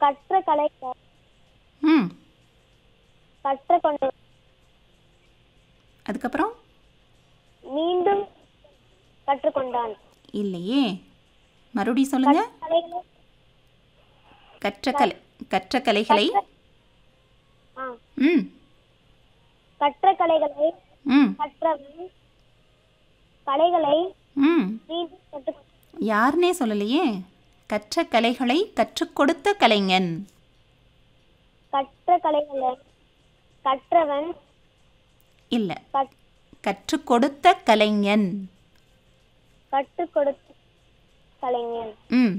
கற்ற கலை ம் கற்றுக்கொண்டு அதுக்கப்புறம் மீண்டும் கற்றுக்கொண்டான் இல்லையே மறுபடியும் சொல்லுங்க கலைகளை கற்ற கலை கற்ற கலைகளை ஆ ம் கற்ற கலைகளை ம் கற்றவன் கலைகளை ம் மீண்டும் கற்று யாருனே சொல்லலையே கற்ற கலைகளை கற்றுக் கொடுத்த கலைஞன் கற்ற கலைகளை கற்றவன் இல்லை கற்- கற்றுக் கொடுத்த கலைஞன் கற்றுக் கொடுத்த கலைஞன் ம்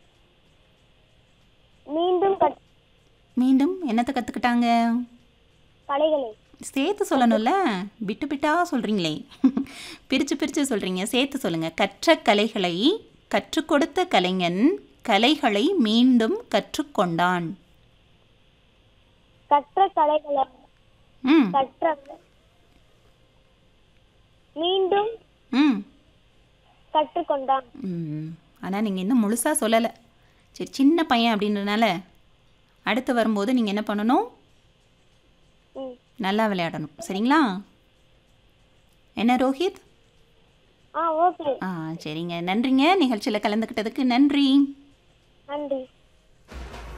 மீண்டும் கற்- மீண்டும் என்னத்தை கற்றுக்கிட்டாங்க கலைகளை சேர்த்து சொல்லணும்ல விட்டு விட்டா சொல்கிறீங்களே பிரித்து பிரித்து சொல்கிறீங்க சேர்த்து சொல்லுங்கள் கற்ற கலைகளை கற்றுக் கொடுத்த கலைஞன் கலைகளை மீண்டும் கற்றுக்கொண்டான் கற்ற கலைகளை ம் கற்றவன் மீண்டும் ம் கற்றுக்கொண்டான் ம் ஆனால் நீங்கள் இன்னும் முழுசாக சொல்லலை சரி சின்ன பையன் அப்படின்றனால அடுத்து வரும்போது நீங்கள் என்ன பண்ணணும் ம் நல்லா விளையாடணும் சரிங்களா என்ன ரோஹித் ஆ ஓகே ஆ சரிங்க நன்றிங்க நிகழ்ச்சியில் கலந்துக்கிட்டதுக்கு நன்றி நன்றி